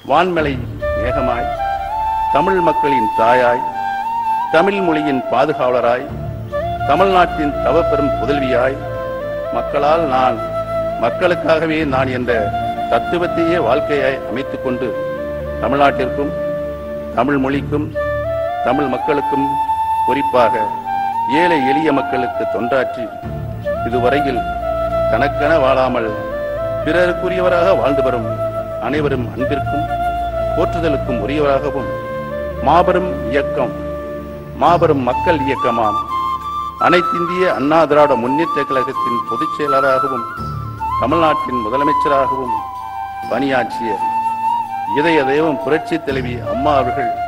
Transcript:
வான்மலை மேகமாய் தமிழ் மக்களின் தாயாய் தமிழ் மொழியின் பாதுகாவலராய் தமிழ்நாட்டின் தவப்பெரும் புதல்வியாய் மக்களால் நான் மக்களுக்காகவே நான் என்ற தத்துவத்தையே வாழ்க்கையாய் அமைத்துக் கொண்டு தமிழ்நாட்டிற்கும் தமிழ் மொழிக்கும் தமிழ் மக்களுக்கும் குறிப்பாக ஏழை எளிய மக்களுக்கு தொண்டாற்றி இதுவரையில் தனக்கென வாழாமல் பிறருக்குரியவராக வாழ்ந்து வரும் அனைவரும் அன்பிற்கும் போற்றுதலுக்கும் உரியவராகவும் மாபெரும் இயக்கம் மாபெரும் மக்கள் இயக்கமாம் அனைத்திந்திய அண்ணா திராவிட முன்னேற்ற கழகத்தின் பொதுச் செயலாளராகவும் தமிழ்நாட்டின் முதலமைச்சராகவும் பணியாற்றிய இதய தெய்வம் புரட்சி தலைவி அம்மா அவர்கள்